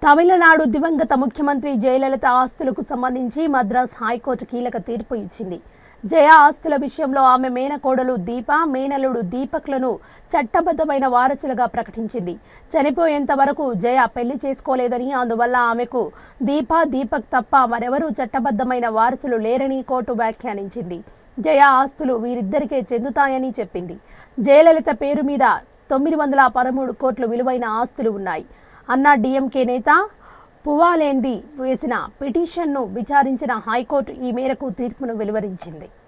తమిళనాడు దివంగత ముఖ్యమంత్రి జయలలిత ఆస్తులకు సంబంధించి మద్రాస్ హైకోర్టు కీలక తీర్పు ఇచ్చింది జయ ఆస్తుల విషయంలో ఆమె మేనకోడలు దీప మేనలుడు దీపక్లను చట్టబద్ధమైన వారసులుగా ప్రకటించింది చనిపోయేంత వరకు జయ పెళ్లి చేసుకోలేదని అందువల్ల ఆమెకు దీప దీపక్ తప్ప మరెవరూ చట్టబద్ధమైన వారసులు లేరని కోర్టు వ్యాఖ్యానించింది జయ ఆస్తులు వీరిద్దరికే చెందుతాయని చెప్పింది జయలలిత పేరు మీద తొమ్మిది వందల పదమూడు కోట్ల విలువైన ఆస్తులు ఉన్నాయి అన్నా డిఎంకే నేత పువాలేంది వేసిన పిటిషన్ను విచారించిన హైకోర్టు ఈ మేరకు తీర్పును వెలువరించింది